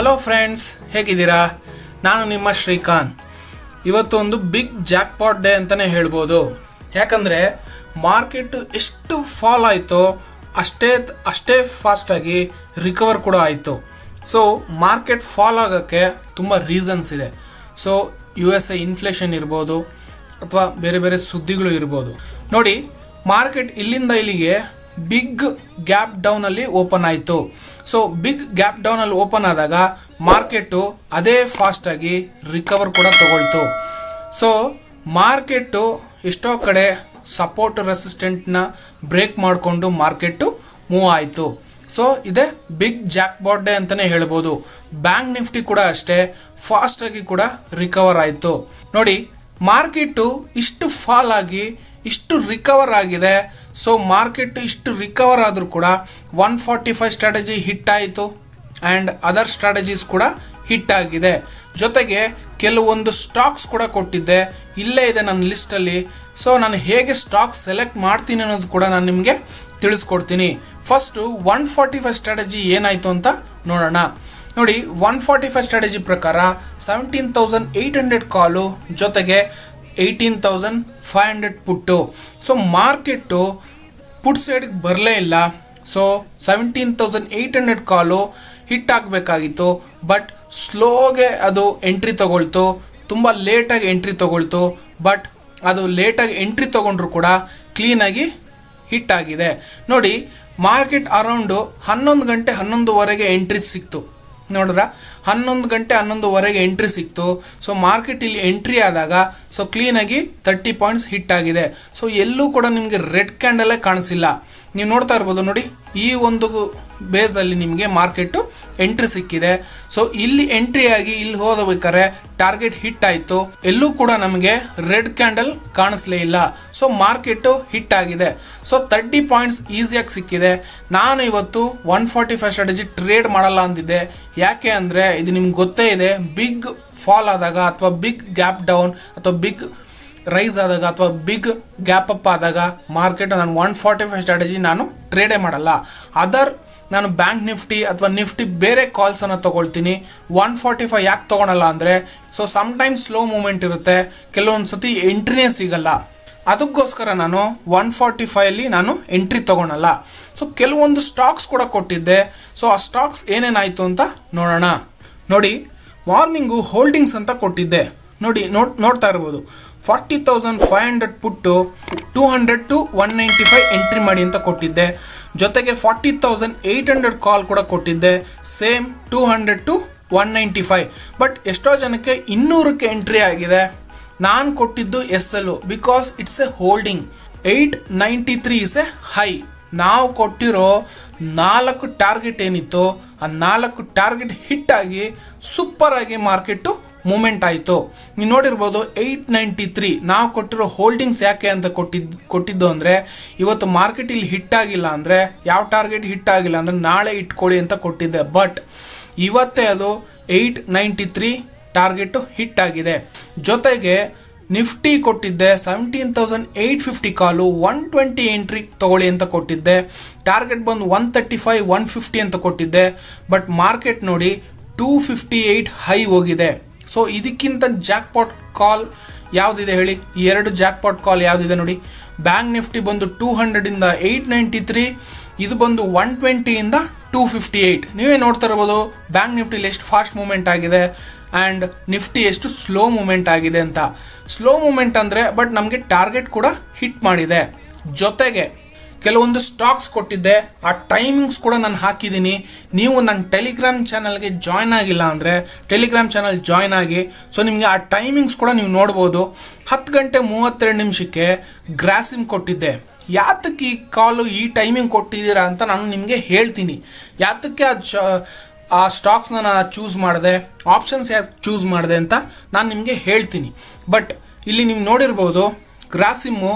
hello friends ಹೇಗಿದ್ದೀರಾ ನಾನು ನಿಮ್ಮ ಶ್ರೀಕಾಂತ್ ಇವತ್ತು ಒಂದು ಬಿಗ್ ಜಾಕ್ಪಾಟ್ ಡೇ ಅಂತಲೇ ಹೇಳ್ಬೋದು ಯಾಕಂದರೆ ಮಾರ್ಕೆಟ್ ಎಷ್ಟು ಫಾಲ್ ಆಯಿತೋ ಅಷ್ಟೇ ಅಷ್ಟೇ ಫಾಸ್ಟಾಗಿ ರಿಕವರ್ ಕೂಡ ಆಯಿತು ಸೊ ಮಾರ್ಕೆಟ್ ಫಾಲ್ ಆಗೋಕ್ಕೆ ತುಂಬ ರೀಸನ್ಸ್ ಇದೆ so U S A inflation ಇರ್ಬೋದು ಅಥವಾ ಬೇರೆ ಬೇರೆ ಸುದ್ದಿಗಳು ಇರ್ಬೋದು ನೋಡಿ ಮಾರ್ಕೆಟ್ ಇಲ್ಲಿಂದ ಇಲ್ಲಿಗೆ ಬಿಗ್ ಗ್ಯಾಪ್ ಡೌನ್ ಅಲ್ಲಿ ಓಪನ್ ಆಯಿತು ಸೊ ಬಿಗ್ ಗ್ಯಾಪ್ ಡೌನ್ ಅಲ್ಲಿ ಓಪನ್ ಆದಾಗ ಮಾರ್ಕೆಟು ಅದೇ ಫಾಸ್ಟ್ ಆಗಿ ರಿಕವರ್ ಕೂಡ ತಗೊಳ್ತು ಸೊ ಮಾರ್ಕೆಟು ಎಷ್ಟೋ ಕಡೆ ಸಪೋರ್ಟ್ ರೆಸಿಸ್ಟೆಂಟ್ನ ಬ್ರೇಕ್ ಮಾಡಿಕೊಂಡು ಮಾರ್ಕೆಟು ಮೂವ್ ಆಯಿತು ಸೊ ಇದೇ ಬಿಗ್ ಜಾಕ್ ಡೇ ಅಂತಲೇ ಹೇಳ್ಬೋದು ಬ್ಯಾಂಕ್ ನಿಫ್ಟಿ ಕೂಡ ಅಷ್ಟೇ ಫಾಸ್ಟ್ ಆಗಿ ಕೂಡ ರಿಕವರ್ ಆಯಿತು ನೋಡಿ ಮಾರ್ಕೆಟು ಇಷ್ಟು ಫಾಲ್ ಆಗಿ ಇಷ್ಟು ರಿಕವರ್ ಆಗಿದೆ ಸೊ ಮಾರ್ಕೆಟ್ ಇಷ್ಟು ರಿಕವರ್ ಆದರೂ ಕೂಡ one forty five strategy hit ಆಯಿತು ಆ್ಯಂಡ್ ಅದರ್ ಸ್ಟ್ರಾಟಜೀಸ್ ಕೂಡ ಹಿಟ್ ಆಗಿದೆ ಜೊತೆಗೆ ಕೆಲವೊಂದು ಸ್ಟಾಕ್ಸ್ ಕೂಡ ಕೊಟ್ಟಿದ್ದೆ ಇಲ್ಲೇ ಇದೆ ನನ್ನ ಲಿಸ್ಟಲ್ಲಿ ಸೊ ನಾನು ಹೇಗೆ ಸ್ಟಾಕ್ ಸೆಲೆಕ್ಟ್ ಮಾಡ್ತೀನಿ ಅನ್ನೋದು ಕೂಡ ನಾನು ನಿಮಗೆ ತಿಳಿಸ್ಕೊಡ್ತೀನಿ first one forty five strategy ಏನಾಯಿತು ಅಂತ ನೋಡೋಣ ನೋಡಿ ಒನ್ ಫಾರ್ಟಿ ಫೈವ್ ಸ್ಟ್ರಾಟಜಿ ಪ್ರಕಾರ seventeen thousand eight hundred call ಜೊತೆಗೆ eighteen thousand five hundred put so market put ಸೈಡ್ಗೆ ಬರಲೇ ಇಲ್ಲ so seventeen thousand eight hundred call hit ಆಗಬೇಕಾಗಿತ್ತು ಬಟ್ ಸ್ಲೋಗೆ ಅದು ಎಂಟ್ರಿ ತಗೊಳ್ತು ತುಂಬ ಲೇಟಾಗಿ ಎಂಟ್ರಿ ತಗೊಳ್ತು ಬಟ್ ಅದು ಲೇಟಾಗಿ ಎಂಟ್ರಿ ತಗೊಂಡ್ರು ಕೂಡ ಕ್ಲೀನಾಗಿ ಹಿಟ್ ಆಗಿದೆ ನೋಡಿ ಮಾರ್ಕೆಟ್ ಅರೌಂಡು ಹನ್ನೊಂದು ಗಂಟೆ ಹನ್ನೊಂದುವರೆಗೆ ಎಂಟ್ರಿ ಸಿಕ್ತು ನೋಡ್ರ ಹನ್ನೊಂದು ಗಂಟೆ ಹನ್ನೊಂದುವರೆಗೆ ಎಂಟ್ರಿ ಸಿಕ್ತು ಸೊ ಮಾರ್ಕೆಟ್ ಇಲ್ಲಿ ಎಂಟ್ರಿ ಆದಾಗ ಸೊ ಕ್ಲೀನಾಗಿ ತರ್ಟಿ ಪಾಯಿಂಟ್ಸ್ ಹಿಟ್ ಆಗಿದೆ ಸೊ ಎಲ್ಲೂ ಕೂಡ ನಿಮಗೆ ರೆಡ್ ಕ್ಯಾಂಡಲೇ ಕಾಣಿಸಿಲ್ಲ ನೀವು ನೋಡ್ತಾ ಇರ್ಬೋದು ನೋಡಿ ಈ ಒಂದು ಬೇಸಲ್ಲಿ ನಿಮಗೆ ಮಾರ್ಕೆಟು ಎಂಟ್ರಿ ಸಿಕ್ಕಿದೆ ಸೊ ಇಲ್ಲಿ ಎಂಟ್ರಿ ಆಗಿ ಇಲ್ಲಿ ಹೋದಬೇಕಾದ್ರೆ ಟಾರ್ಗೆಟ್ ಹಿಟ್ ಆಯಿತು ಎಲ್ಲೂ ಕೂಡ ನಮಗೆ ರೆಡ್ ಕ್ಯಾಂಡಲ್ ಕಾಣಿಸ್ಲೇ ಇಲ್ಲ ಸೊ ಮಾರ್ಕೆಟು ಹಿಟ್ ಆಗಿದೆ ಸೊ ತರ್ಟಿ ಪಾಯಿಂಟ್ಸ್ ಈಸಿಯಾಗಿ ಸಿಕ್ಕಿದೆ ನಾನು ಇವತ್ತು one forty five strategy trade ಮಾಡಲ್ಲ ಅಂದಿದ್ದೆ ಯಾಕೆ ಅಂದರೆ ಇದು ನಿಮ್ಗೆ ಗೊತ್ತೇ ಇದೆ ಬಿಗ್ ಫಾಲ್ ಆದಾಗ ಅಥವಾ ಬಿಗ್ ಗ್ಯಾಪ್ ಡೌನ್ ಅಥವಾ ಬಿಗ್ ರೈಸ್ ಆದಾಗ ಅಥವಾ ಬಿಗ್ ಗ್ಯಾಪ್ ಅಪ್ ಆದಾಗ ಮಾರ್ಕೆಟ್ ನಾನು ಒನ್ ಫಾರ್ಟಿ ಫೈವ್ ಸ್ಟ್ರಾಟಜಿ ನಾನು ಟ್ರೇಡೇ ಮಾಡಲ್ಲ ಅದರ್ ನಾನು ಬ್ಯಾಂಕ್ ನಿಫ್ಟಿ ಅಥವಾ ನಿಫ್ಟಿ ಬೇರೆ ಕಾಲ್ಸನ್ನು ತೊಗೊಳ್ತೀನಿ ಒನ್ ಫಾರ್ಟಿ ಫೈವ್ ಯಾಕೆ ತೊಗೊಳಲ್ಲ ಅಂದರೆ ಸೊ ಸಮ್ಟೈಮ್ಸ್ ಸ್ಲೋ ಮೂಮೆಂಟ್ ಇರುತ್ತೆ ಕೆಲವೊಂದು ಸತಿ ಎಂಟ್ರಿನೇ ಸಿಗಲ್ಲ ಅದಕ್ಕೋಸ್ಕರ ನಾನು ಒನ್ ಫಾರ್ಟಿ ಫೈವಲ್ಲಿ ನಾನು ಎಂಟ್ರಿ ತೊಗೊಳಲ್ಲ ಸೊ ಕೆಲವೊಂದು ಸ್ಟಾಕ್ಸ್ ಕೂಡ ಕೊಟ್ಟಿದ್ದೆ ಸೊ ಆ ಸ್ಟಾಕ್ಸ್ ಏನೇನಾಯಿತು ಅಂತ ನೋಡೋಣ ನೋಡಿ ಮಾರ್ನಿಂಗು ಹೋಲ್ಡಿಂಗ್ಸ್ ಅಂತ ಕೊಟ್ಟಿದ್ದೆ ನೋಡಿ ನೋಡ್ ನೋಡ್ತಾ ಇರ್ಬೋದು forty thousand five hundred put two hundred to one ninety five entry ಮಾಡಿ ಅಂತ ಕೊಟ್ಟಿದ್ದೆ ಜೊತೆಗೆ forty thousand eight hundred call ಕೂಡ ಕೊಟ್ಟಿದ್ದೆ same two hundred to one ninety five but ಎಷ್ಟೋ ಜನಕ್ಕೆ ಇನ್ನೂರಕ್ಕೆ ಎಂಟ್ರಿ ಆಗಿದೆ ನಾನು ಕೊಟ್ಟಿದ್ದು S L because it's a holding eight ninety three is a high ನಾವು ಕೊಟ್ಟಿರೋ ನಾಲ್ಕು ಟಾರ್ಗೆಟ್ ಏನಿತ್ತು ಆ ನಾಲ್ಕು ಟಾರ್ಗೆಟ್ ಹಿಟ್ ಆಗಿ ಸೂಪರ್ ಆಗಿ ಮಾರ್ಕೆಟು ಮೂಮೆಂಟ್ ಆಯಿತು ನೀವು ನೋಡಿರ್ಬೋದು ಏಯ್ಟ್ ನೈಂಟಿ ತ್ರೀ ನಾವು ಕೊಟ್ಟಿರೋ ಹೋಲ್ಡಿಂಗ್ಸ್ ಯಾಕೆ ಅಂತ ಕೊಟ್ಟಿದ್ದು ಕೊಟ್ಟಿದ್ದು ಅಂದರೆ ಇವತ್ತು ಮಾರ್ಕೆಟ್ ಇಲ್ಲಿ ಹಿಟ್ ಆಗಿಲ್ಲ ಅಂದರೆ ಯಾವ ಟಾರ್ಗೆಟ್ ಹಿಟ್ ಆಗಿಲ್ಲ ಅಂದರೆ ನಾಳೆ ಇಟ್ಕೊಳ್ಳಿ ಅಂತ ಕೊಟ್ಟಿದ್ದೆ ಬಟ್ ಇವತ್ತೇ ಅದು eight ninety three target hit ಆಗಿದೆ ಜೊತೆಗೆ ನಿಫ್ಟಿ ಕೊಟ್ಟಿದ್ದೆ seventeen thousand eight fifty call one twenty entry ತಗೊಳ್ಳಿ ಅಂತ ಕೊಟ್ಟಿದ್ದೆ ಟಾರ್ಗೆಟ್ ಬಂದು one thirty five one fifty ಅಂತ ಕೊಟ್ಟಿದ್ದೆ ಬಟ್ ಮಾರ್ಕೆಟ್ ನೋಡಿ ಟೂ ಫಿಫ್ಟಿ ಏಯ್ಟ್ ಹೈ ಹೋಗಿದೆ ಸೊ ಇದಕ್ಕಿಂತ ಜಾಕ್ಪಾಟ್ ಕಾಲ್ ಯಾವುದಿದೆ ಹೇಳಿ ಈ ಎರಡು ಜಾಕ್ಪಾಟ್ ಕಾಲ್ ಯಾವುದಿದೆ ನೋಡಿ ಬ್ಯಾಂಕ್ ನಿಫ್ಟಿ ಬಂದು ಟೂ ಹಂಡ್ರೆಡಿಂದ ಏಯ್ಟ್ ನೈಂಟಿ ತ್ರೀ ಇದು ಬಂದು ಒನ್ ಟ್ವೆಂಟಿಯಿಂದ ಟೂ ಫಿಫ್ಟಿ ಏಯ್ಟ್ ನೀವೇ ನೋಡ್ತಾ ಇರ್ಬೋದು ಬ್ಯಾಂಕ್ ನಿಫ್ಟಿಲಿ ಎಷ್ಟು ಫಾಸ್ಟ್ ಮೂಮೆಂಟ್ ಆಗಿದೆ ಆ್ಯಂಡ್ ನಿಫ್ಟಿ ಎಷ್ಟು ಸ್ಲೋ ಮೂಮೆಂಟ್ ಆಗಿದೆ ಅಂತ ಸ್ಲೋ ಮೂಮೆಂಟ್ ಅಂದರೆ ಬಟ್ ನಮಗೆ ಟಾರ್ಗೆಟ್ ಕೂಡ ಹಿಟ್ ಮಾಡಿದೆ ಜೊತೆಗೆ ಕೆಲವೊಂದು ಸ್ಟಾಕ್ಸ್ ಕೊಟ್ಟಿದ್ದೆ ಆ ಟೈಮಿಂಗ್ಸ್ ಕೂಡ ನಾನು ಹಾಕಿದ್ದೀನಿ ನೀವು ನನ್ನ ಟೆಲಿಗ್ರಾಮ್ ಚಾನಲ್ಗೆ ಜಾಯ್ನ್ ಆಗಿಲ್ಲ ಅಂದರೆ ಟೆಲಿಗ್ರಾಮ್ ಚಾನಲ್ ಜಾಯ್ನ್ ಆಗಿ ಸೊ ನಿಮಗೆ ಆ ಟೈಮಿಂಗ್ಸ್ ಕೂಡ ನೀವು ನೋಡ್ಬೋದು ಹತ್ತು ಗಂಟೆ ಮೂವತ್ತೆರಡು ನಿಮಿಷಕ್ಕೆ ಗ್ರಾಸಿಮ್ ಕೊಟ್ಟಿದ್ದೆ ಯಾತಕ್ಕೆ ಈ ಕಾಲು ಈ ಟೈಮಿಂಗ್ ಕೊಟ್ಟಿದ್ದೀರಾ ಅಂತ ನಾನು ನಿಮಗೆ ಹೇಳ್ತೀನಿ ಯಾತಕ್ಕೆ ಆ ಚ ಆ ಸ್ಟಾಕ್ಸ್ನ ನಾನು ಚೂಸ್ ಮಾಡಿದೆ ಆಪ್ಷನ್ಸ್ ಯಾಕೆ ಚೂಸ್ ಮಾಡಿದೆ ಅಂತ ನಾನು ನಿಮಗೆ ಹೇಳ್ತೀನಿ ಬಟ್ ಇಲ್ಲಿ ನೀವು ನೋಡಿರ್ಬೋದು Grasim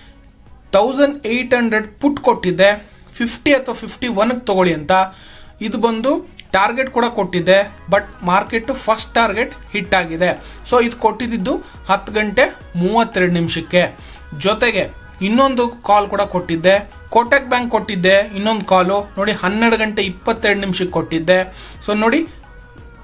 thousand eight hundred put ಕೊಟ್ಟಿದ್ದೆ ಫಿಫ್ಟಿ ಅಥವಾ ಫಿಫ್ಟಿ ಒನ್ಗೆ ತೊಗೊಳ್ಳಿ ಅಂತ ಇದು ಬಂದು ಟಾರ್ಗೆಟ್ ಕೂಡ ಕೊಟ್ಟಿದ್ದೆ but market first target hit ಆಗಿದೆ ಸೊ ಇದು ಕೊಟ್ಟಿದ್ದು ಹತ್ತು ಗಂಟೆ ಮೂವತ್ತೆರಡು ನಿಮಿಷಕ್ಕೆ ಜೊತೆಗೆ ಇನ್ನೊಂದು ಕಾಲ್ ಕೂಡ ಕೊಟ್ಟಿದ್ದೆ ಕೋಟಕ್ ಬ್ಯಾಂಕ್ ಕೊಟ್ಟಿದ್ದೆ ಇನ್ನೊಂದು ಕಾಲು ನೋಡಿ ಹನ್ನೆರಡು ಗಂಟೆ ಇಪ್ಪತ್ತೆರಡು ನಿಮಿಷಕ್ಕೆ ಕೊಟ್ಟಿದ್ದೆ ಸೊ ನೋಡಿ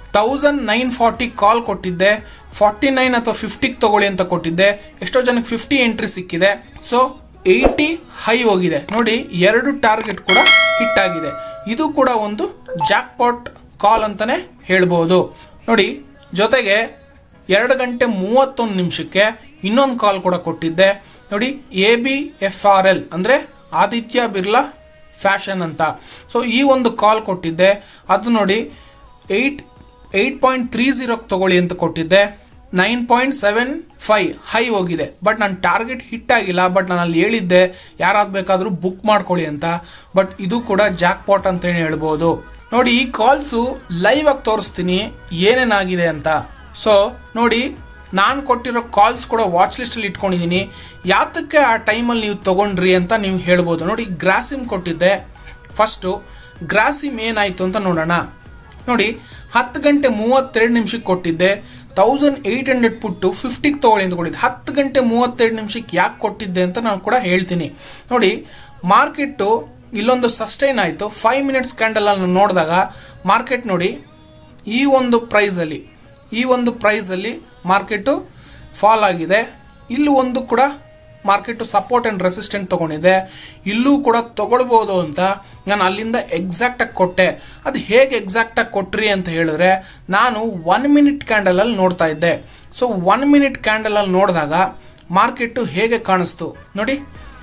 ತೌಸಂಡ್ ನೈನ್ ಫಾರ್ಟಿ ಕಾಲ್ ಕೊಟ್ಟಿದ್ದೆ ಫಾರ್ಟಿ ನೈನ್ ಅಥವಾ ಫಿಫ್ಟಿಗೆ ತಗೊಳ್ಳಿ ಅಂತ ಕೊಟ್ಟಿದ್ದೆ ಎಷ್ಟೋ ಜನಕ್ಕೆ ಫಿಫ್ಟಿ ಎಂಟ್ರಿ ಸಿಕ್ಕಿದೆ ಸೊ ಏಯ್ಟಿ ಹೈ ಹೋಗಿದೆ ನೋಡಿ ಎರಡು ಟಾರ್ಗೆಟ್ ಕೂಡ ಹಿಟ್ ಆಗಿದೆ ಇದು ಕೂಡ ಒಂದು ಜಾಕ್ಪಾಟ್ ಕಾಲ್ ಅಂತಾನೆ ಹೇಳ್ಬೋದು ನೋಡಿ ಜೊತೆಗೆ ಎರಡು ಗಂಟೆ ಮೂವತ್ತೊಂದು ನಿಮಿಷಕ್ಕೆ ಇನ್ನೊಂದು ಕಾಲ್ ಕೂಡ ಕೊಟ್ಟಿದ್ದೆ ನೋಡಿ A B F R L ಅಂದರೆ ಆದಿತ್ಯ ಬಿರ್ಲಾ ಫ್ಯಾಷನ್ ಅಂತ ಸೊ ಈ ಒಂದು ಕಾಲ್ ಕೊಟ್ಟಿದ್ದೆ ಅದು ನೋಡಿ ಏಯ್ಟ್ ಏಯ್ಟ್ ಪಾಯಿಂಟ್ ತ್ರೀ ಝೀರೋಗೆ ತಗೊಳ್ಳಿ ಅಂತ ಕೊಟ್ಟಿದ್ದೆ nine point seven five high ಹೋಗಿದೆ ಬಟ್ ನನ್ನ ಟಾರ್ಗೆಟ್ ಹಿಟ್ ಆಗಿಲ್ಲ ಬಟ್ ನಾನು ಅಲ್ಲಿ ಹೇಳಿದ್ದೆ ಯಾರಾಗ ಬೇಕಾದರೂ ಬುಕ್ ಮಾಡ್ಕೊಳ್ಳಿ ಅಂತ ಬಟ್ ಇದು ಕೂಡ ಜಾಕ್ ಪಾಟ್ ಅಂತೇಳಿ ಹೇಳ್ಬೋದು ನೋಡಿ ಈ ಕಾಲ್ಸು ಲೈವ್ ಆಗಿ ತೋರಿಸ್ತೀನಿ ಏನೇನಾಗಿದೆ ಅಂತ ಸೊ ನೋಡಿ ನಾನು ಕೊಟ್ಟಿರೋ ಕಾಲ್ಸ್ ಕೂಡ ವಾಚ್ ಲಿಸ್ಟಲ್ಲಿ ಇಟ್ಕೊಂಡಿದ್ದೀನಿ ಯಾತಕ್ಕೆ ಆ ಟೈಮಲ್ಲಿ ನೀವು ತೊಗೊಂಡ್ರಿ ಅಂತ ನೀವು ಹೇಳ್ಬೋದು ನೋಡಿ ಗ್ರಾಸಿಮ್ ಕೊಟ್ಟಿದ್ದೆ ಫಸ್ಟು ಗ್ರಾಸಿಮ್ ಏನಾಯಿತು ಅಂತ ನೋಡೋಣ ನೋಡಿ ಹತ್ತು ಗಂಟೆ ಮೂವತ್ತೆರಡು ನಿಮಿಷಕ್ಕೆ ಕೊಟ್ಟಿದ್ದೆ ತೌಸಂಡ್ ಏಯ್ಟ್ ಹಂಡ್ರೆಡ್ ಪುಟ್ಟು ಫಿಫ್ಟಿಗೆ ತೊಗೊಳ್ಳಿ ಅಂತ ಕೊಟ್ಟಿದ್ದೆ ಹತ್ತು ಗಂಟೆ ಮೂವತ್ತೆರಡು ನಿಮಿಷಕ್ಕೆ ಯಾಕೆ ಕೊಟ್ಟಿದ್ದೆ ಅಂತ ನಾನು ಕೂಡ ಹೇಳ್ತೀನಿ ನೋಡಿ ಮಾರ್ಕೆಟು ಇಲ್ಲೊಂದು ಸಸ್ಟೈನ್ ಆಯಿತು ಫೈವ್ ಮಿನಿಟ್ಸ್ ಕ್ಯಾಂಡಲನ್ನು ನೋಡಿದಾಗ ಮಾರ್ಕೆಟ್ ನೋಡಿ ಈ ಒಂದು ಪ್ರೈಸಲ್ಲಿ ಈ ಒಂದು ಪ್ರೈಸಲ್ಲಿ ಮಾರ್ಕೆಟು ಫಾಲ್ ಆಗಿದೆ ಇಲ್ಲಿ ಒಂದು ಕೂಡ ಮಾರ್ಕೆಟು ಸಪೋರ್ಟ್ ಆ್ಯಂಡ್ ರೆಸಿಸ್ಟೆಂಟ್ ತೊಗೊಂಡಿದೆ ಇಲ್ಲೂ ಕೂಡ ತೊಗೊಳ್ಬೋದು ಅಂತ ನಾನು ಅಲ್ಲಿಂದ ಎಕ್ಸಾಕ್ಟಾಗಿ ಕೊಟ್ಟೆ ಅದು ಹೇಗೆ ಎಕ್ಸಾಕ್ಟಾಗಿ ಕೊಟ್ರಿ ಅಂತ ಹೇಳಿದ್ರೆ ನಾನು ಒನ್ ಮಿನಿಟ್ ಕ್ಯಾಂಡಲಲ್ಲಿ ನೋಡ್ತಾ ಇದ್ದೆ ಸೊ ಒನ್ ಮಿನಿಟ್ ಕ್ಯಾಂಡಲಲ್ಲಿ ನೋಡಿದಾಗ ಮಾರ್ಕೆಟು ಹೇಗೆ ಕಾಣಿಸ್ತು ನೋಡಿ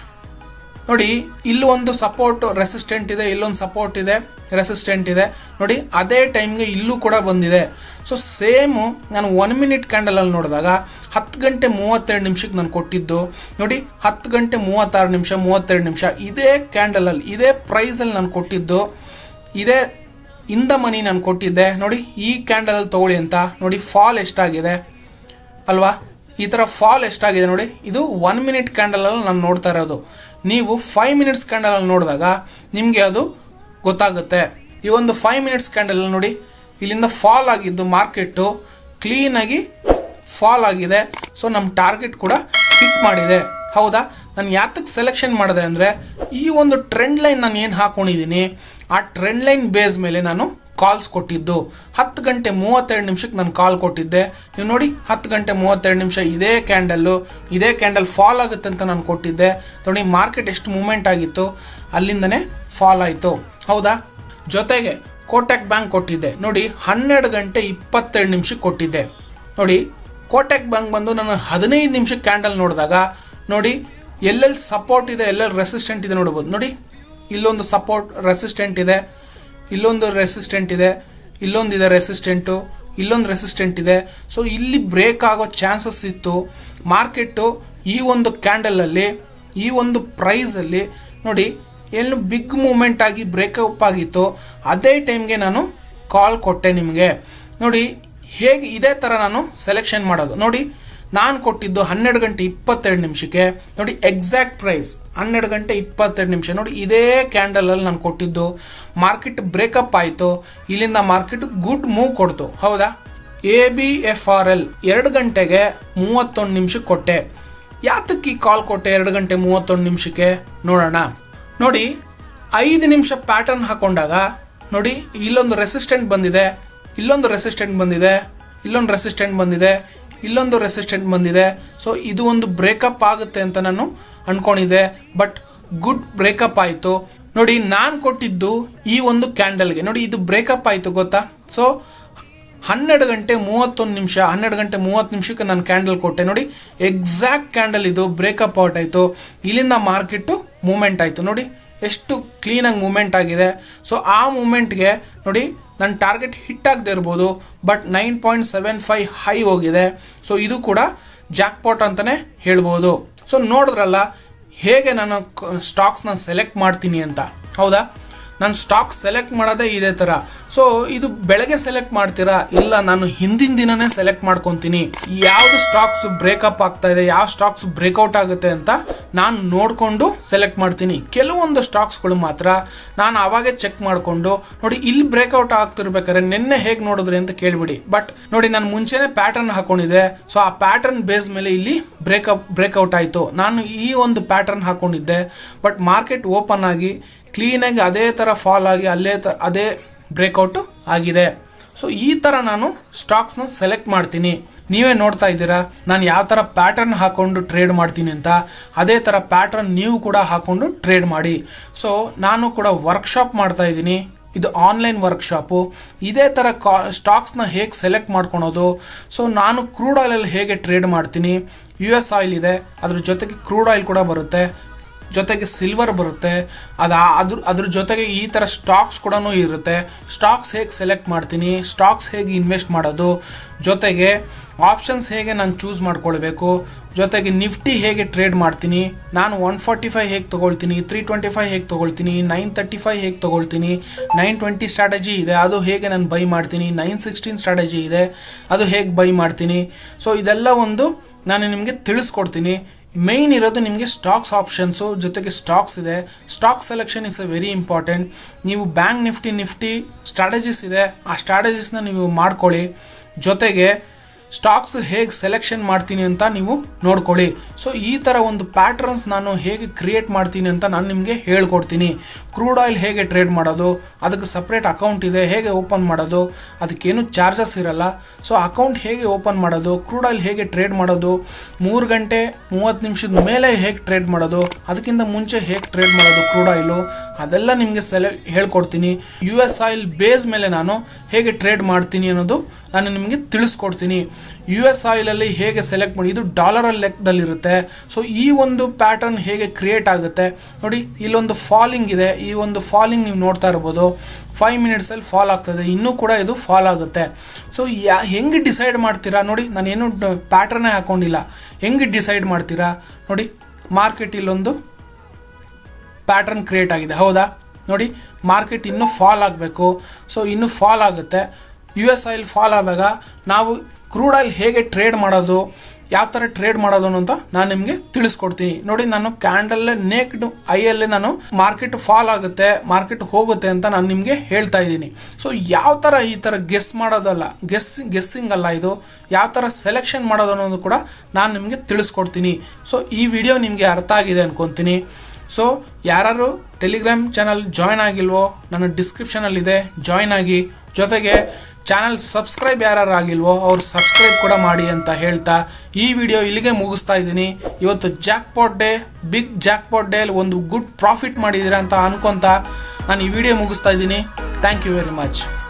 ನೋಡಿ ಇಲ್ಲಿ ಒಂದು ಸಪೋರ್ಟ್ ರೆಸಿಸ್ಟೆಂಟ್ ಇದೆ ಇಲ್ಲೊಂದು ಸಪೋರ್ಟ್ ಇದೆ ರೆಸಿಸ್ಟೆಂಟ್ ಇದೆ ನೋಡಿ ಅದೇ ಟೈಮ್ಗೆ ಇಲ್ಲೂ ಕೂಡ ಬಂದಿದೆ ಸೊ ಸೇಮು ನಾನು ಒನ್ ಮಿನಿಟ್ ಕ್ಯಾಂಡಲಲ್ಲಿ ನೋಡಿದಾಗ ಹತ್ತು ಗಂಟೆ ಮೂವತ್ತೆರಡು ನಿಮಿಷಕ್ಕೆ ನಾನು ಕೊಟ್ಟಿದ್ದು ನೋಡಿ ಹತ್ತು ಗಂಟೆ ಮೂವತ್ತಾರು ನಿಮಿಷ ಮೂವತ್ತೆರಡು ನಿಮಿಷ ಇದೇ ಕ್ಯಾಂಡಲಲ್ಲಿ ಇದೇ ಪ್ರೈಸಲ್ಲಿ ನಾನು ಕೊಟ್ಟಿದ್ದು ಇದೇ ಇಂದ ಮನಿ ನಾನು ಕೊಟ್ಟಿದ್ದೆ ನೋಡಿ ಈ ಕ್ಯಾಂಡಲಲ್ಲಿ ತೊಗೊಳ್ಳಿ ಅಂತ ನೋಡಿ ಫಾಲ್ ಎಷ್ಟಾಗಿದೆ ಅಲ್ವಾ ಈ ಥರ ಫಾಲ್ ಎಷ್ಟಾಗಿದೆ ನೋಡಿ ಇದು ಒನ್ ಮಿನಿಟ್ ಕ್ಯಾಂಡಲಲ್ಲಿ ನಾನು ನೋಡ್ತಾ ಇರೋದು ನೀವು ಫೈವ್ ಮಿನಿಟ್ಸ್ ಕ್ಯಾಂಡಲಲ್ಲಿ ನೋಡಿದಾಗ ನಿಮಗೆ ಅದು ಗೊತ್ತಾಗುತ್ತೆ ಈ ಒಂದು ಫೈವ್ ಮಿನಿಟ್ಸ್ ಕ್ಯಾಂಡಲಲ್ಲಿ ನೋಡಿ ಇಲ್ಲಿಂದ ಫಾಲ್ ಆಗಿದ್ದು ಮಾರ್ಕೆಟು ಕ್ಲೀನಾಗಿ ಫಾಲ್ ಆಗಿದೆ ಸೊ ನಮ್ಮ ಟಾರ್ಗೆಟ್ ಕೂಡ ಹಿಟ್ ಮಾಡಿದೆ ಹೌದಾ ನಾನು ಯಾತಕ್ಕೆ ಸೆಲೆಕ್ಷನ್ ಮಾಡಿದೆ ಅಂದರೆ ಈ ಒಂದು ಟ್ರೆಂಡ್ ಲೈನ್ ನಾನು ಏನು ಹಾಕೊಂಡಿದ್ದೀನಿ ಆ ಟ್ರೆಂಡ್ ಲೈನ್ ಬೇಸ್ ಮೇಲೆ ನಾನು ಕಾಲ್ಸ್ ಕೊಟ್ಟಿದ್ದು ಹತ್ತು ಗಂಟೆ ಮೂವತ್ತೆರಡು ನಿಮಿಷಕ್ಕೆ ನಾನು ಕಾಲ್ ಕೊಟ್ಟಿದ್ದೆ ನೀವು ನೋಡಿ ಹತ್ತು ಗಂಟೆ ಮೂವತ್ತೆರಡು ನಿಮಿಷ ಇದೇ ಕ್ಯಾಂಡಲ್ಲು ಇದೇ ಕ್ಯಾಂಡಲ್ ಫಾಲ್ ಆಗುತ್ತೆ ಅಂತ ನಾನು ಕೊಟ್ಟಿದ್ದೆ ನೋಡಿ ಮಾರ್ಕೆಟ್ ಎಷ್ಟು ಮೂಮೆಂಟ್ ಆಗಿತ್ತು ಅಲ್ಲಿಂದನೇ ಫಾಲ್ ಆಯಿತು ಹೌದಾ ಜೊತೆಗೆ ಕೋಟಕ್ ಬ್ಯಾಂಕ್ ಕೊಟ್ಟಿದ್ದೆ ನೋಡಿ ಹನ್ನೆರಡು ಗಂಟೆ ಇಪ್ಪತ್ತೆರಡು ನಿಮಿಷಕ್ಕೆ ಕೊಟ್ಟಿದ್ದೆ ನೋಡಿ ಕೋಟಕ್ ಬ್ಯಾಂಕ್ ಬಂದು ನಾನು ಹದಿನೈದು ನಿಮಿಷಕ್ಕೆ ಕ್ಯಾಂಡಲ್ ನೋಡಿದಾಗ ನೋಡಿ ಎಲ್ಲೆಲ್ಲಿ ಸಪೋರ್ಟ್ ಇದೆ ಎಲ್ಲೆಲ್ಲಿ ರೆಸಿಸ್ಟೆಂಟ್ ಇದೆ ನೋಡ್ಬೋದು ನೋಡಿ ಇಲ್ಲೊಂದು ಸಪೋರ್ಟ್ ರೆಸಿಸ್ಟೆಂಟ್ ಇದೆ ಇಲ್ಲೊಂದು ರೆಸಿಸ್ಟೆಂಟ್ ಇದೆ ಇಲ್ಲೊಂದಿದೆ ರೆಸಿಸ್ಟೆಂಟು ಇಲ್ಲೊಂದು ರೆಸಿಸ್ಟೆಂಟ್ ಇದೆ ಸೊ ಇಲ್ಲಿ ಬ್ರೇಕ್ ಆಗೋ ಚಾನ್ಸಸ್ ಇತ್ತು ಮಾರ್ಕೆಟು ಈ ಒಂದು ಕ್ಯಾಂಡಲಲ್ಲಿ ಈ ಒಂದು ಪ್ರೈಸಲ್ಲಿ ನೋಡಿ ಏನು ಬಿಗ್ ಮೂಮೆಂಟ್ ಆಗಿ ಬ್ರೇಕಪ್ ಆಗಿತ್ತು ಅದೇ ಟೈಮ್ಗೆ ನಾನು ಕಾಲ್ ಕೊಟ್ಟೆ ನಿಮಗೆ ನೋಡಿ ಹೇಗೆ ಇದೇ ಥರ ನಾನು ಸೆಲೆಕ್ಷನ್ ಮಾಡೋದು ನೋಡಿ ನಾನು ಕೊಟ್ಟಿದ್ದು ಹನ್ನೆರಡು ಗಂಟೆ ಇಪ್ಪತ್ತೆರಡು ನಿಮಿಷಕ್ಕೆ ನೋಡಿ ಎಕ್ಸಾಕ್ಟ್ ಪ್ರೈಸ್ ಹನ್ನೆರಡು ಗಂಟೆ ಇಪ್ಪತ್ತೆರಡು ನಿಮಿಷ ನೋಡಿ ಇದೇ ಕ್ಯಾಂಡಲಲ್ಲಿ ನಾನು ಕೊಟ್ಟಿದ್ದು ಮಾರ್ಕೆಟ್ ಬ್ರೇಕಪ್ ಆಯಿತು ಇಲ್ಲಿಂದ ಮಾರ್ಕೆಟ್ ಗುಡ್ ಮೂವ್ ಕೊಡ್ತು ಹೌದಾ A B F R L ಎರಡು ಗಂಟೆಗೆ ಮೂವತ್ತೊಂದು ನಿಮಿಷಕ್ಕೆ ಕೊಟ್ಟೆ ಯಾತಕ್ಕೆ ಈ ಕಾಲ್ ಕೊಟ್ಟೆ ಎರಡು ಗಂಟೆ ಮೂವತ್ತೊಂದು ನಿಮಿಷಕ್ಕೆ ನೋಡೋಣ ನೋಡಿ ಐದು ನಿಮಿಷ ಪ್ಯಾಟರ್ನ್ ಹಾಕೊಂಡಾಗ ನೋಡಿ ಇಲ್ಲೊಂದು ರೆಸಿಸ್ಟೆಂಟ್ ಬಂದಿದೆ ಇಲ್ಲೊಂದು ರೆಸಿಸ್ಟೆಂಟ್ ಬಂದಿದೆ ಇಲ್ಲೊಂದು ರೆಸಿಸ್ಟೆಂಟ್ ಬಂದಿದೆ ಇಲ್ಲೊಂದು ರೆಸಿಸ್ಟೆಂಟ್ ಬಂದಿದೆ ಸೊ ಇದು ಒಂದು ಬ್ರೇಕಪ್ ಆಗುತ್ತೆ ಅಂತ ನಾನು ಅನ್ಕೊಂಡಿದ್ದೆ ಬಟ್ ಗುಡ್ ಬ್ರೇಕಪ್ ಆಯಿತು ನೋಡಿ ನಾನು ಕೊಟ್ಟಿದ್ದು ಈ ಒಂದು ಕ್ಯಾಂಡಲ್ಗೆ ನೋಡಿ ಇದು ಬ್ರೇಕಪ್ ಆಯಿತು ಗೊತ್ತಾ ಸೊ ಹನ್ನೆರಡು ಗಂಟೆ ಮೂವತ್ತೊಂದು ನಿಮಿಷ ಹನ್ನೆರಡು ಗಂಟೆ ಮೂವತ್ತು ನಿಮಿಷಕ್ಕೆ ನಾನು ಕ್ಯಾಂಡಲ್ ಕೊಟ್ಟೆ ನೋಡಿ ಎಕ್ಸಾಕ್ಟ್ ಕ್ಯಾಂಡಲ್ ಇದು ಬ್ರೇಕಪ್ ಔಟ್ ಆಯಿತು ಇಲ್ಲಿಂದ ಮಾರ್ಕೆಟು ಮೂಮೆಂಟ್ ಆಯಿತು ನೋಡಿ ಎಷ್ಟು ಕ್ಲೀನಾಗಿ ಮೂಮೆಂಟ್ ಆಗಿದೆ ಸೊ ಆ ಮೂಮೆಂಟ್ಗೆ ನೋಡಿ ನನ್ನ ಟಾರ್ಗೆಟ್ ಹಿಟ್ ಆಗದೆ ಇರ್ಬೋದು but nine point seven five high ಹೋಗಿದೆ ಸೊ ಇದು ಕೂಡ ಜಾಕ್ಪಾಟ್ ಅಂತಲೇ ಹೇಳ್ಬೋದು ಸೊ ನೋಡಿದ್ರಲ್ಲ ಹೇಗೆ ನಾನು ಸ್ಟಾಕ್ಸ್ನ ಸೆಲೆಕ್ಟ್ ಮಾಡ್ತೀನಿ ಅಂತ ಹೌದಾ ನಾನು ಸ್ಟಾಕ್ ಸೆಲೆಕ್ಟ್ ಮಾಡೋದೇ ಇದೇ ಥರ ಸೊ ಇದು ಬೆಳಗ್ಗೆ ಸೆಲೆಕ್ಟ್ ಮಾಡ್ತೀರಾ ಇಲ್ಲ ನಾನು ಹಿಂದಿನ ದಿನನೇ ಸೆಲೆಕ್ಟ್ ಮಾಡ್ಕೊತೀನಿ ಯಾವ್ದು ಸ್ಟಾಕ್ಸ್ ಬ್ರೇಕಪ್ ಆಗ್ತಾ ಇದೆ ಯಾವ ಸ್ಟಾಕ್ಸ್ ಬ್ರೇಕ್ಔಟ್ ಆಗುತ್ತೆ ಅಂತ ನಾನು ನೋಡಿಕೊಂಡು ಸೆಲೆಕ್ಟ್ ಮಾಡ್ತೀನಿ ಕೆಲವೊಂದು ಸ್ಟಾಕ್ಸ್ಗಳು ಮಾತ್ರ ನಾನು ಅವಾಗೆ ಚೆಕ್ ಮಾಡಿಕೊಂಡು ನೋಡಿ ಇಲ್ಲಿ ಬ್ರೇಕ್ಔಟ್ ಆಗ್ತಿರ್ಬೇಕಾದ್ರೆ ನಿನ್ನೆ ಹೇಗೆ ನೋಡಿದ್ರಿ ಅಂತ ಕೇಳಿಬಿಡಿ ಬಟ್ ನೋಡಿ ನಾನು ಮುಂಚೆನೇ ಪ್ಯಾಟರ್ನ್ ಹಾಕೊಂಡಿದ್ದೆ ಸೊ ಆ ಪ್ಯಾಟರ್ನ್ ಬೇಸ್ ಮೇಲೆ ಇಲ್ಲಿ ಬ್ರೇಕಪ್ ಬ್ರೇಕ್ಔಟ್ ಆಯಿತು ನಾನು ಈ ಒಂದು ಪ್ಯಾಟರ್ನ್ ಹಾಕೊಂಡಿದ್ದೆ ಬಟ್ ಮಾರ್ಕೆಟ್ ಓಪನ್ ಆಗಿ ಕ್ಲೀನಾಗಿ ಅದೇ ಥರ ಫಾಲ್ ಆಗಿ ಅಲ್ಲೇ ತ ಅದೇ ಬ್ರೇಕೌಟು ಆಗಿದೆ ಸೊ ಈ ಥರ ನಾನು ಸ್ಟಾಕ್ಸ್ನ ಸೆಲೆಕ್ಟ್ ಮಾಡ್ತೀನಿ ನೀವೇ ನೋಡ್ತಾ ಇದ್ದೀರಾ ನಾನು ಯಾವ ಥರ ಪ್ಯಾಟರ್ನ್ ಹಾಕೊಂಡು ಟ್ರೇಡ್ ಮಾಡ್ತೀನಿ ಅಂತ ಅದೇ ಥರ ಪ್ಯಾಟರ್ನ್ ನೀವು ಕೂಡ ಹಾಕೊಂಡು ಟ್ರೇಡ್ ಮಾಡಿ ಸೊ ನಾನು ಕೂಡ ವರ್ಕ್ಶಾಪ್ ಮಾಡ್ತಾ ಇದ್ದೀನಿ ಇದು ಆನ್ಲೈನ್ ವರ್ಕ್ಶಾಪು ಇದೇ ಥರ ಕಾ ಸ್ಟಾಕ್ಸ್ನ ಹೇಗೆ ಸೆಲೆಕ್ಟ್ ಮಾಡ್ಕೊಳೋದು ಸೊ ನಾನು ಕ್ರೂಡ್ ಆಯಿಲಲ್ಲಿ ಹೇಗೆ ಟ್ರೇಡ್ ಮಾಡ್ತೀನಿ ಯು ಎಸ್ ಆಯಿಲ್ ಇದೆ ಅದ್ರ ಜೊತೆಗೆ ಕ್ರೂಡ್ ಆಯಿಲ್ ಕೂಡ ಬರುತ್ತೆ ಜೊತೆಗೆ ಸಿಲ್ವರ್ ಬರುತ್ತೆ ಅದು ಅದ್ರ ಅದ್ರ ಜೊತೆಗೆ ಈ ಥರ ಸ್ಟಾಕ್ಸ್ ಕೂಡ ಇರುತ್ತೆ ಸ್ಟಾಕ್ಸ್ ಹೇಗೆ ಸೆಲೆಕ್ಟ್ ಮಾಡ್ತೀನಿ ಸ್ಟಾಕ್ಸ್ ಹೇಗೆ ಇನ್ವೆಸ್ಟ್ ಮಾಡೋದು ಜೊತೆಗೆ ಆಪ್ಷನ್ಸ್ ಹೇಗೆ ನಾನು ಚೂಸ್ ಮಾಡ್ಕೊಳ್ಬೇಕು ಜೊತೆಗೆ ನಿಫ್ಟಿ ಹೇಗೆ ಟ್ರೇಡ್ ಮಾಡ್ತೀನಿ ನಾನು ಒನ್ ಫಾರ್ಟಿ ಫೈವ್ ಹೇಗೆ ತೊಗೊಳ್ತೀನಿ ತ್ರೀ ಟ್ವೆಂಟಿ ಫೈವ್ ಹೇಗೆ ತೊಗೊಳ್ತೀನಿ ನೈನ್ ತರ್ಟಿ ಫೈವ್ ಹೇಗೆ ತೊಗೊಳ್ತೀನಿ ನೈನ್ ಟ್ವೆಂಟಿ ಸ್ಟ್ರಾಟಜಿ ಇದೆ ಅದು ಹೇಗೆ ನಾನು ಬೈ ಮಾಡ್ತೀನಿ ನೈನ್ ಸಿಕ್ಸ್ಟೀನ್ ಸ್ಟ್ರಾಟಜಿ ಇದೆ ಅದು ಹೇಗೆ ಬೈ ಮಾಡ್ತೀನಿ ಸೊ ಇದೆಲ್ಲ ಒಂದು ನಾನು ನಿಮಗೆ ತಿಳಿಸ್ಕೊಡ್ತೀನಿ ಮೇಯ್ನ್ ಇರೋದು ನಿಮಗೆ ಸ್ಟಾಕ್ಸ್ ಆಪ್ಷನ್ಸು ಜೊತೆಗೆ ಸ್ಟಾಕ್ಸ್ ಇದೆ stock selection is a very important ನೀವು ಬ್ಯಾಂಕ್ ನಿಫ್ಟಿ ನಿಫ್ಟಿ ಸ್ಟ್ರಾಟಜಿಸ್ ಇದೆ ಆ ಸ್ಟ್ರಾಟಜಿಸ್ನ ನೀವು ಮಾಡ್ಕೊಳ್ಳಿ ಜೊತೆಗೆ ಸ್ಟಾಕ್ಸ್ ಹೇಗೆ ಸೆಲೆಕ್ಷನ್ ಮಾಡ್ತೀನಿ ಅಂತ ನೀವು ನೋಡ್ಕೊಳ್ಳಿ ಸೊ ಈ ಥರ ಒಂದು ಪ್ಯಾಟ್ರನ್ಸ್ ನಾನು ಹೇಗೆ ಕ್ರಿಯೇಟ್ ಮಾಡ್ತೀನಿ ಅಂತ ನಾನು ನಿಮಗೆ ಹೇಳ್ಕೊಡ್ತೀನಿ ಕ್ರೂಡ್ ಆಯಿಲ್ ಹೇಗೆ ಟ್ರೇಡ್ ಮಾಡೋದು ಅದಕ್ಕೆ ಸಪ್ರೇಟ್ ಅಕೌಂಟ್ ಇದೆ ಹೇಗೆ ಓಪನ್ ಮಾಡೋದು ಅದಕ್ಕೇನು ಚಾರ್ಜಸ್ ಇರಲ್ಲ ಸೊ ಅಕೌಂಟ್ ಹೇಗೆ ಓಪನ್ ಮಾಡೋದು ಕ್ರೂಡ್ ಆಯಿಲ್ ಹೇಗೆ ಟ್ರೇಡ್ ಮಾಡೋದು ಮೂರು ಗಂಟೆ ಮೂವತ್ತು ನಿಮಿಷದ ಮೇಲೆ ಹೇಗೆ ಟ್ರೇಡ್ ಮಾಡೋದು ಅದಕ್ಕಿಂತ ಮುಂಚೆ ಹೇಗೆ ಟ್ರೇಡ್ ಮಾಡೋದು ಕ್ರೂಡ್ ಆಯಿಲು ಅದೆಲ್ಲ ನಿಮಗೆ ಸೆಲೆ ಹೇಳ್ಕೊಡ್ತೀನಿ ಯು ಎಸ್ ಆಯಿಲ್ ಬೇಸ್ ಮೇಲೆ ನಾನು ಹೇಗೆ ಟ್ರೇಡ್ ಮಾಡ್ತೀನಿ ಅನ್ನೋದು ನಾನು ನಿಮಗೆ ತಿಳಿಸ್ಕೊಡ್ತೀನಿ ಯು ಎಸ್ ಆಯಿಲಲ್ಲಿ ಹೇಗೆ ಸೆಲೆಕ್ಟ್ ಮಾಡಿ ಇದು ಡಾಲರಲ್ಲಿ ಲೆಕ್ಕದಲ್ಲಿರುತ್ತೆ ಸೊ ಈ ಒಂದು ಪ್ಯಾಟರ್ನ್ ಹೇಗೆ ಕ್ರಿಯೇಟ್ ಆಗುತ್ತೆ ನೋಡಿ ಇಲ್ಲೊಂದು ಫಾಲಿಂಗ್ ಇದೆ ಈ ಒಂದು ಫಾಲಿಂಗ್ ನೀವು ನೋಡ್ತಾ ಇರ್ಬೋದು ಫೈವ್ ಮಿನಿಟ್ಸಲ್ಲಿ ಫಾಲ್ ಆಗ್ತದೆ ಇನ್ನೂ ಕೂಡ ಇದು ಫಾಲ್ ಆಗುತ್ತೆ ಸೊ ಯಾ ಹೆಂಗೆ ಡಿಸೈಡ್ ಮಾಡ್ತೀರಾ ನೋಡಿ ನಾನೇನು ಪ್ಯಾಟರ್ನೇ ಹಾಕೊಂಡಿಲ್ಲ ಹೆಂಗೆ ಡಿಸೈಡ್ ಮಾಡ್ತೀರಾ ನೋಡಿ ಮಾರ್ಕೆಟ್ ಇಲ್ಲೊಂದು ಪ್ಯಾಟರ್ನ್ ಕ್ರಿಯೇಟ್ ಆಗಿದೆ ಹೌದಾ ನೋಡಿ ಮಾರ್ಕೆಟ್ ಇನ್ನೂ ಫಾಲ್ ಆಗಬೇಕು ಸೊ ಇನ್ನೂ ಫಾಲ್ ಆಗುತ್ತೆ ಯು ಎಸ್ ಆಯಿಲ್ ಫಾಲ್ ಆದಾಗ ನಾವು ಕ್ರೂಡ್ ಆಯಿಲ್ ಹೇಗೆ ಟ್ರೇಡ್ ಮಾಡೋದು ಯಾವ ಥರ ಟ್ರೇಡ್ ಮಾಡೋದು ಅಂತ ನಾನು ನಿಮಗೆ ತಿಳಿಸ್ಕೊಡ್ತೀನಿ ನೋಡಿ ನಾನು ಕ್ಯಾಂಡಲ್ಲೇ ನೇಕ್ಡ್ ಐಯಲ್ಲೇ ನಾನು ಮಾರ್ಕೆಟ್ ಫಾಲ್ ಆಗುತ್ತೆ ಮಾರ್ಕೆಟ್ ಹೋಗುತ್ತೆ ಅಂತ ನಾನು ನಿಮಗೆ ಹೇಳ್ತಾ ಇದ್ದೀನಿ ಸೊ ಯಾವ ಥರ ಈ ಥರ ಗೆಸ್ ಮಾಡೋದಲ್ಲ ಗೆಸ್ ಗೆಸ್ಸಿಂಗ್ ಅಲ್ಲ ಇದು ಯಾವ ಥರ ಸೆಲೆಕ್ಷನ್ ಮಾಡೋದು ಅನ್ನೋದು ಕೂಡ ನಾನು ನಿಮಗೆ ತಿಳಿಸ್ಕೊಡ್ತೀನಿ ಸೊ ಈ ವಿಡಿಯೋ ನಿಮಗೆ ಅರ್ಥ ಆಗಿದೆ ಅನ್ಕೊತೀನಿ ಸೊ ಯಾರು ಟೆಲಿಗ್ರಾಮ್ ಚಾನಲ್ ಜಾಯ್ನ್ ಆಗಿಲ್ವೋ ನನ್ನ ಡಿಸ್ಕ್ರಿಪ್ಷನಲ್ಲಿದೆ ಜಾಯ್ನ್ ಆಗಿ ಜೊತೆಗೆ ಚಾನಲ್ ಸಬ್ಸ್ಕ್ರೈಬ್ ಯಾರು ಆಗಿಲ್ವೋ ಅವ್ರು ಸಬ್ಸ್ಕ್ರೈಬ್ ಕೂಡ ಮಾಡಿ ಅಂತ ಹೇಳ್ತಾ ಈ ವಿಡಿಯೋ ಇಲ್ಲಿಗೆ ಮುಗಿಸ್ತಾ ಇದ್ದೀನಿ ಇವತ್ತು jackpot day big jackpot day ಒಂದು ಗುಡ್ ಪ್ರಾಫಿಟ್ ಮಾಡಿದ್ದೀರಾ ಅಂತ ಅನ್ಕೊಂತ ನಾನು ಈ ವಿಡಿಯೋ ಮುಗಿಸ್ತಾ ಇದ್ದೀನಿ ಥ್ಯಾಂಕ್ ಯು ವೆರಿ ಮಚ್